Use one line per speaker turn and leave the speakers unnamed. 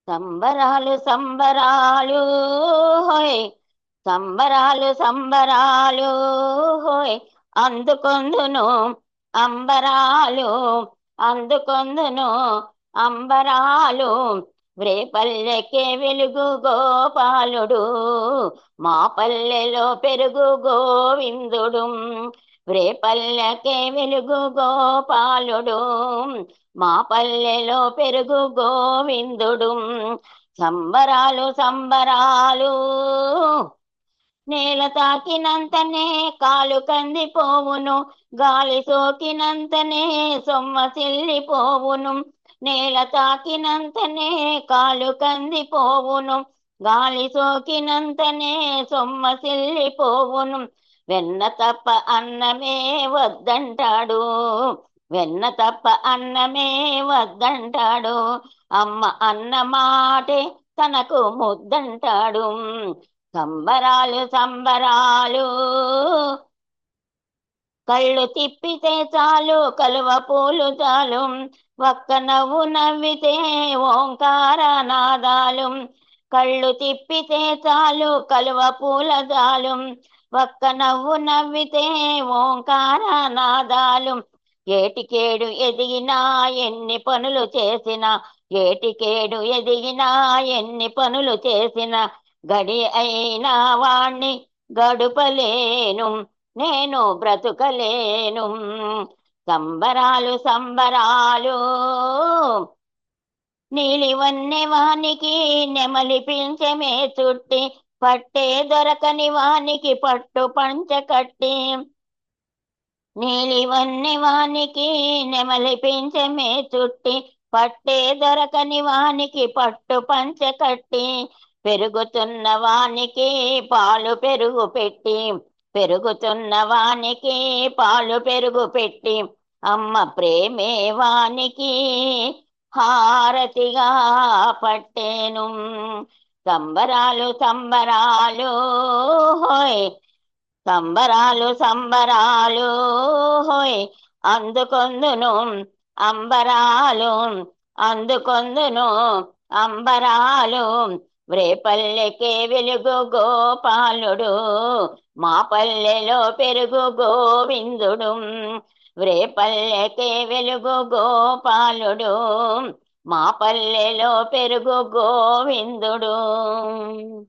సంబరాలు సంబరాలు హోయ్ సంబరాలు సంబరాలు హోయ్ అందుకొందును అంబరాలు అందుకొందును అంబరాలు రేపల్లెకే వెలుగు గోపాలుడు మా పల్లెలో పెరుగు గోవిందుడు రేపల్లెకే వెలుగు గోపాలుడు మా పల్లెలో పెరుగు గోవిందుడు సంబరాలు సంబరాలు నేల తాకినంతనే కాలు కందిపోవును గాలి సోకినంతనే సొమ్మసిల్లిపోవును నేల తాకినంతనే కాలు కందిపోవును గాలి సోకినంతనే సొమ్మసిల్లిపోవును వెన్న తప్ప అన్నమే వద్దంటాడు వెన్న తప్ప అన్నమే వద్దంటాడు అమ్మ అన్న మాటే తనకు ముద్దంటాడు సంబరాలు సంబరాలు కళ్ళు తిప్పితే చాలు కలువ పూలు చాలు ఒక్క నవ్వు నవ్వితే ఓంకార నాదాలు కళ్ళు తిప్పితే చాలు కలువ పూల చాలు ఒక్క నవ్వు నవ్వితే ఓంకార నాదాలు ఏటికేడు ఎదిగినా ఎన్ని పనులు చేసినా ఏటికేడు ఎదిగినా ఎన్ని పనులు చేసినా గడి అయినా వాణ్ణి గడుపలేను నేను బ్రతుకలేను సంబరాలు సంబరాలు నీలివన్నె వానికి నెమలి పించమే చుట్టి పట్టే దొరకని వానికి పట్టు పంచ కట్టి నీలివన్నె వానికి నెమలి పించమే చుట్టి పట్టే దొరకని వానికి పట్టు పంచ కట్టి పెరుగుతున్న వానికి పాలు పెరుగు పెట్టి పెరుగుతున్న వానికి పాలు పెరుగు పెట్టి అమ్మ ప్రేమే వానికి హారతిగా పట్టేను సంబరాలు సంబరాలు హోయ్ సంబరాలు సంబరాలు హోయ్ అందుకొందును అంబరాలు అందుకొందును అంబరాలు రేపల్లెకే వెలుగు గోపాలుడు మా పల్లెలో పెరుగు గోవిందుడు రేపల్లెకే వెలుగు గోపాలుడు మా పల్లెలో పెరుగు గోవిందుడు